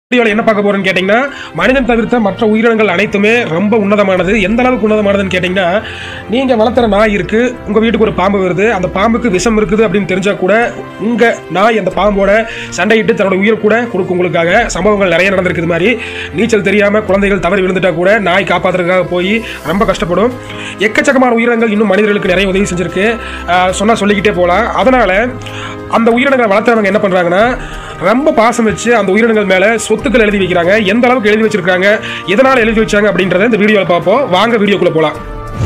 வீடியோவில் என்ன பார்க்க போறோம்னு கேட்டிங்கன்னா மனிதன் தவிர்த்த மற்ற உயிரினங்கள் அனைத்துமே ரொம்ப உன்னதமானது எந்த அளவுக்கு உன்னதமானதுன்னு கேட்டிங்கன்னா நீங்கள் வளர்த்துற நாய் இருக்கு உங்கள் வீட்டுக்கு ஒரு பாம்பு வருது அந்த பாம்புக்கு விஷம் இருக்குது அப்படின்னு தெரிஞ்சால் கூட உங்கள் நாய் அந்த பாம்போட சண்டையிட்டு தன்னோட உயிர் கூட கொடுக்கும் உங்களுக்காக சம்பவங்கள் நிறைய நடந்திருக்குது மாதிரி நீச்சல் தெரியாமல் குழந்தைகள் தவறி விழுந்துட்டா கூட நாய் காப்பாற்றுறதுக்காக போய் ரொம்ப கஷ்டப்படும் எக்கச்சக்கமான உயிரினங்கள் இன்னும் மனிதர்களுக்கு நிறைய உதவி செஞ்சிருக்கு சொன்னால் சொல்லிக்கிட்டே போகலாம் அதனால் அந்த உயிரினங்களை வளர்த்துறவங்க என்ன பண்ணுறாங்கன்னா ரொம்ப பாசம் வச்சு அந்த உயிரினங்கள் மேலே சொத்துக்கள் எழுதி வைக்கிறாங்க எந்த அளவுக்கு எழுதி வச்சிருக்காங்க எதனால் எழுதி வச்சாங்க அப்படின்றத இந்த வீடியோவில் பார்ப்போம் வாங்க வீடியோக்குள்ளே போகலாம்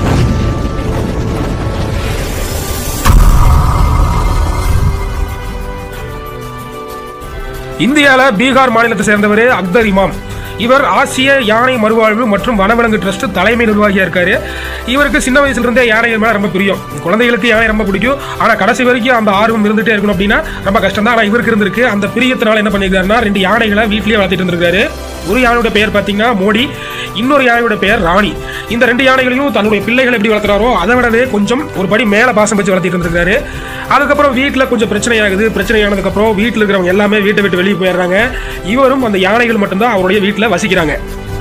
இந்தியாவில் பீகார் மாநிலத்தை சேர்ந்தவர் அக்தர் இமாம் இவர் ஆசிய யானை மறுவாழ்வு மற்றும் வனவிலங்கு ட்ரஸ்ட் தலைமை நிர்வாகியா இருக்காரு இவருக்கு சின்ன வயசுல இருந்தே யானைகள் மேல ரொம்ப பிரியம் குழந்தைகளுக்கு யானை ரொம்ப பிடிக்கும் ஆனா கடைசி வரைக்கும் அந்த ஆர்வம் இருந்துட்டே இருக்கணும் அப்படின்னா ரொம்ப கஷ்டம் தான் ஆனா இவருக்கு இருந்திருக்கு அந்த பிரியத்தினால என்ன பண்ணிருக்காருன்னா ரெண்டு யானைகளை வீட்லயே வளர்த்திட்டு இருந்திருக்காரு ஒரு யானையோட பெயர் பார்த்தீங்கன்னா மோடி இன்னொரு யானையோட பெயர் ராணி இந்த ரெண்டு யானைகளையும் தன்னுடைய பிள்ளைகள் எப்படி வளர்த்துறாரோ அதை விடவே கொஞ்சம் ஒரு படி மேலே பாசம் வச்சு வளர்த்திட்டு இருந்திருக்காரு அதுக்கப்புறம் வீட்டில் கொஞ்சம் பிரச்சனை ஆகுது பிரச்சனை ஆனதுக்கப்புறம் வீட்டில் இருக்கிறவங்க எல்லாமே வீட்டை விட்டு வெளியே போயிடுறாங்க இவரும் அந்த யானைகள் மட்டும்தான் அவருடைய வீட்டில் வசிக்கிறாங்க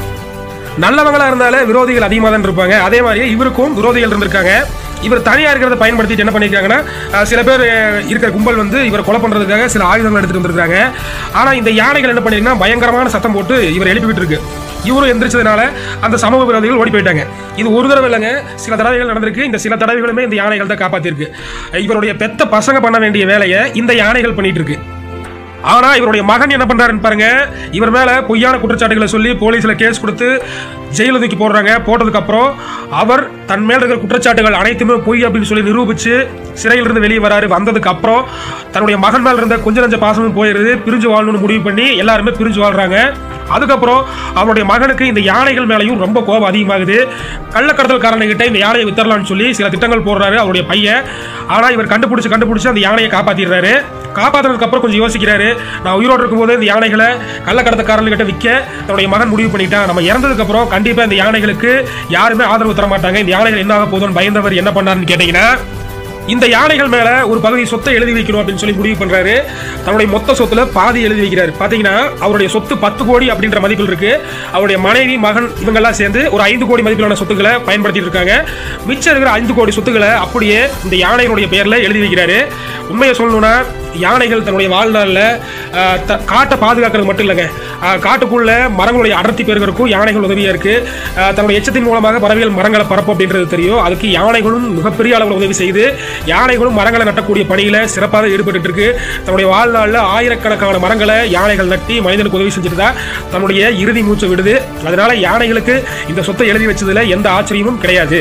நல்லவங்களா இருந்தாலே விரோதிகள் அதிகமாக தான் இருப்பாங்க அதே மாதிரி இவருக்கும் விரோதிகள் இருந்திருக்காங்க இவர் தனியாக இருக்கிறத பயன்படுத்திட்டு என்ன பண்ணியிருக்காங்கன்னா அஹ், சில பேர் அஹ், இருக்கிற கும்பல் வந்து இவர் கொலை பண்ணுறதுக்காக சில ஆயுதங்கள் எடுத்துட்டு வந்திருக்காங்க ஆனால் இந்த யானைகள் என்ன பண்ணிருக்குன்னா பயங்கரமான சத்தம் போட்டு இவர் எழுப்பி விட்டுருக்கு இவரும் எந்திரிச்சதுனால அந்த சமூக விரோதிகள் ஓடி போயிட்டாங்க இது ஒரு தடவை இல்லைங்க சில தடவைகள் நடந்திருக்கு இந்த சில தடவைகளுமே இந்த யானைகள் தான் காப்பாத்திருக்கு இவருடைய பெத்த பசங்க பண்ண வேண்டிய வேலையை இந்த யானைகள் பண்ணிட்டு இருக்கு ஆனா இவருடைய மகன் என்ன பண்றாருன்னு பாருங்க இவர் மேல பொய்யான குற்றச்சாட்டுகளை சொல்லி போலீஸ்ல கேஸ் கொடுத்து ஜெயில தூக்கி போடுறாங்க போட்டதுக்கு அப்புறம் அவர் தன் மேல இருக்கிற குற்றச்சாட்டுகள் அனைத்துமே பொய் அப்படின்னு சொல்லி நிரூபிச்சு சிறையில இருந்து வெளியே வராரு வந்ததுக்கு அப்புறம் தன்னுடைய மகன் மேல இருந்த கொஞ்ச நஞ்ச பாசமும் போயிருது பிரிஞ்சு வாழணும்னு முடிவு பண்ணி எல்லாருமே பிரிஞ்சு வாழ்றாங்க அதுக்கப்புறம் அவருடைய மகனுக்கு இந்த யானைகள் மேலேயும் ரொம்ப கோபம் அதிகமாகுது கள்ளக்கடத்தல்காரனுக்கிட்ட இந்த யானையை வித்தரலாம்னு சொல்லி சில திட்டங்கள் போடுறாரு அவருடைய பையன் ஆனால் இவர் கண்டுபிடிச்சு கண்டுபிடிச்சு அந்த யானையை காப்பாத்திடுறாரு காப்பாத்துறதுக்கு அப்புறம் கொஞ்சம் யோசிக்கிறாரு நான் உயிரோடு இருக்கும்போது இந்த யானைகளை கள்ளக்கடத்தக்காரன்கிட்ட விற்க தன்னுடைய மகன் முடிவு பண்ணிட்டான் நம்ம இறந்ததுக்கு அப்புறம் கண்டிப்பா இந்த யானைகளுக்கு யாருமே ஆதரவு தர மாட்டாங்க இந்த யானைகள் என்ன ஆக போதும்னு பயந்தவர் என்ன பண்ணாருன்னு கேட்டீங்கன்னா இந்த யானைகள் மேல ஒரு பகுதி சொத்தை எழுதி வைக்கணும் அப்படின்னு சொல்லி முடிவு பண்றாரு தன்னுடைய மொத்த சொத்துல பாதி எழுதி வைக்கிறாரு பாத்தீங்கன்னா அவருடைய சொத்து பத்து கோடி அப்படின்ற மதிப்பில் இருக்கு அவருடைய மனைவி மகன் இவங்கெல்லாம் சேர்ந்து ஒரு ஐந்து கோடி மதிப்பிலான சொத்துக்களை பயன்படுத்திட்டு இருக்காங்க மிச்சம் இருக்கிற ஐந்து கோடி சொத்துக்களை அப்படியே இந்த யானைகளுடைய பெயர்ல எழுதி வைக்கிறாரு உண்மையை சொல்லணும்னா யானைகள் தன்னுடைய வாழ்நாளில் ஆஹ், த- காட்டை பாதுகாக்கிறது மட்டும் இல்லைங்க ஆஹ், காட்டுக்குள்ள மரங்களுடைய அடர்த்தி பெருகிறதுக்கும் யானைகள் உதவியா இருக்கு ஆஹ், தன்னுடைய எச்சத்தின் மூலமாக பறவைகள் மரங்களை பரப்பும் அப்படின்றது தெரியும் அதுக்கு யானைகளும் மிகப்பெரிய அளவில் உதவி செய்து யானைகளும் மரங்களை நட்டக்கூடிய பணியில சிறப்பாக ஈடுபட்டு இருக்கு தன்னுடைய வாழ்நாளில் ஆயிரக்கணக்கான மரங்களை யானைகள் நட்டி மனிதனுக்கு உதவி செஞ்சுட்டு தான் தன்னுடைய இறுதி மூச்சை விடுது அதனால யானைகளுக்கு இந்த சொத்தை எழுதி வச்சதுல எந்த ஆச்சரியமும் கிடையாது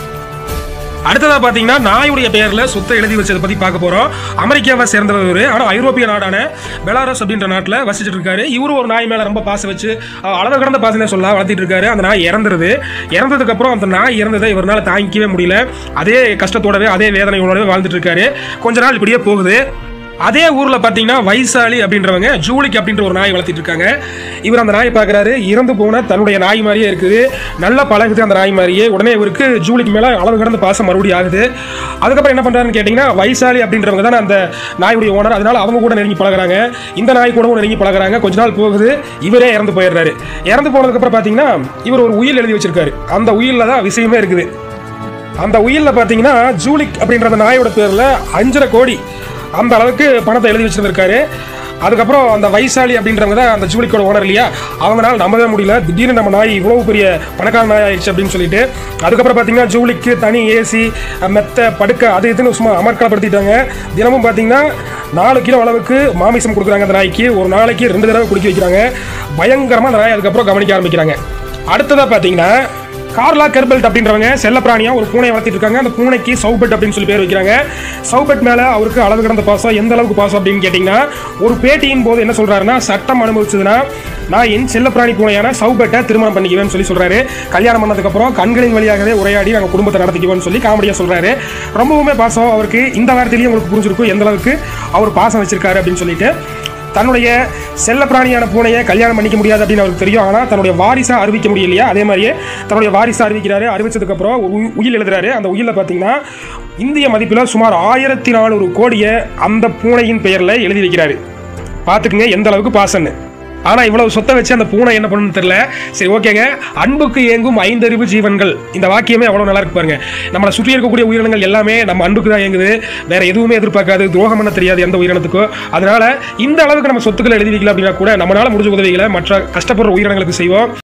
அடுத்ததா பாத்தீங்கன்னா நாயுடைய பெயர்ல சொத்தை எழுதி வச்சதை பத்தி பார்க்க போறோம் அமெரிக்காவை சேர்ந்தவர் இவரு ஆனா ஐரோப்பிய நாடான பெலாரஸ் அப்படின்ற நாட்டுல வசிச்சுட்டு இருக்காரு இவரு ஒரு நாய் மேல ரொம்ப பாசம் வச்சு அஹ், அளவு கடந்த பாசனை சொல்ல வளர்த்திட்டு இருக்காரு அந்த நாய் இறந்துருது இறந்ததுக்கு அப்புறம் அந்த நாய் இறந்ததை இவரால் தாங்கிக்கவே முடியல அதே கஷ்டத்தோடவே அதே வேதனையோடவே வாழ்ந்துட்டு இருக்காரு கொஞ்ச நாள் இப்படியே போகுது அதே ஊர்ல பாத்தீங்கன்னா வைசாலி அப்படின்றவங்க ஜூலிக் அப்படின்ற ஒரு நாய் வளர்த்திட்டு இருக்காங்க இவர் அந்த நாயை பார்க்கறாரு இறந்து போன தன்னுடைய நாய் மாதிரியே இருக்குது நல்லா பழகுது அந்த நாய் மாதிரியே உடனே இவருக்கு ஜூலிக்கு மேல அளவு கடந்த பாசம் மறுபடியும் ஆகுது அதுக்கப்புறம் என்ன பண்றாருன்னு கேட்டீங்கன்னா வைசாலி அப்படின்றவங்க தான் அந்த நாயுடைய ஓனர் அதனால அவங்க கூட நெருங்கி பழகுறாங்க இந்த நாய் கூடவும் நெருங்கி பழகுறாங்க கொஞ்ச நாள் போகுது இவரே இறந்து போயிடுறாரு இறந்து போனதுக்கு அப்புறம் பாத்தீங்கன்னா இவர் ஒரு உயில் எழுதி வச்சிருக்காரு அந்த உயில்ல தான் விஷயமே இருக்குது அந்த உயில்ல பாத்தீங்கன்னா ஜூலிக் அப்படின்ற அந்த நாயோட பேர்ல அஞ்சரை கோடி அந்த அளவுக்கு பணத்தை எழுதி வச்சிருந்திருக்காரு அதுக்கப்புறம் அந்த வைசாலி அப்படின்றவங்க தான் அந்த ஜூலிக்கோட ஓனர் இல்லையா அவங்களால நம்பவே முடியல திடீர்னு நம்ம நாய் இவ்வளவு பெரிய பணக்கார நாய் ஆயிடுச்சு அப்படின்னு சொல்லிட்டு அதுக்கப்புறம் பார்த்தீங்கன்னா ஜூலிக்கு தனி ஏசி மெத்த படுக்க அது இதுன்னு சும்மா அமர்க்கலப்படுத்திட்டாங்க தினமும் பார்த்தீங்கன்னா நாலு கிலோ அளவுக்கு மாமிசம் கொடுக்குறாங்க அந்த நாய்க்கு ஒரு நாளைக்கு ரெண்டு தடவை குடிக்க வைக்கிறாங்க பயங்கரமாக அந்த நாய் அதுக்கப்புறம் கவனிக்க ஆரம்பிக்கிறாங்க அடுத்ததாக பார்த்தீங்கன்னா கார்லா கெர்பெல்ட் அப்படின்றவங்க செல்லப்பிராணியா ஒரு பூனை வளர்த்திட்டு இருக்காங்க அந்த பூனைக்கு சவுபெட் அப்படின்னு சொல்லி பேர் வைக்கிறாங்க சவுபெட் மேல அவருக்கு அளவு கடந்த பாசம் எந்த அளவுக்கு பாசம் அப்படின்னு கேட்டிங்கன்னா ஒரு பேட்டியின் போது என்ன சொல்றாருன்னா சட்டம் அனுபவிச்சதுன்னா நான் என் செல்லப்பிராணி பூனையான சவுபெட்டை திருமணம் பண்ணிக்குவேன்னு சொல்லி சொல்றாரு கல்யாணம் பண்ணதுக்கு அப்புறம் கண்களின் வழியாகவே உரையாடி நாங்கள் குடும்பத்தை நடத்திக்குவோம்னு சொல்லி காமெடியா சொல்றாரு ரொம்பவுமே பாசம் அவருக்கு இந்த வார்த்தையிலேயே உங்களுக்கு புரிஞ்சிருக்கும் எந்த அளவுக்கு அவர் பாசம் வச்சிருக்காரு அப்படின்னு சொல்லிட்டு தன்னுடைய செல்ல பிராணியான பூனையை கல்யாணம் பண்ணிக்க முடியாது அப்படின்னு அவருக்கு தெரியும் ஆனால் தன்னுடைய வாரிசா அறிவிக்க முடியலையா அதே மாதிரியே தன்னுடைய வாரிசா அறிவிக்கிறாரு அறிவிச்சதுக்கப்புறம் ஒரு உயி- உயில் எழுதுறாரு அந்த உயிலில் பார்த்தீங்கன்னா இந்திய மதிப்பில் சுமார் ஆயிரத்தி நானூறு கோடியை அந்த பூனையின் பெயரில் எழுதி வைக்கிறாரு பார்த்துக்குங்க எந்த அளவுக்கு பாசன்னு ஆனால் இவ்வளவு சொத்தை வச்சு அந்த பூனை என்ன பண்ணுன்னு தெரியல சரி ஓகேங்க அன்புக்கு ஏங்கும் ஐந்தறிவு ஜீவன்கள் இந்த வாக்கியமே அவ்வளோ நல்லா இருக்கு பாருங்க நம்மளை சுற்றி இருக்கக்கூடிய உயிரினங்கள் எல்லாமே நம்ம அன்புக்கு தான் இயங்குது வேற எதுவுமே எதிர்பார்க்காது துரோகம் பண்ண தெரியாது எந்த உயிரினத்துக்கோ அதனால இந்த அளவுக்கு நம்ம சொத்துக்களை எழுதி வைக்கல அப்படின்னா கூட நம்மளால முடிஞ்ச உதவிகளை மற்ற கஷ்டப்படுற உயிரினங்களுக்கு செய்வோம்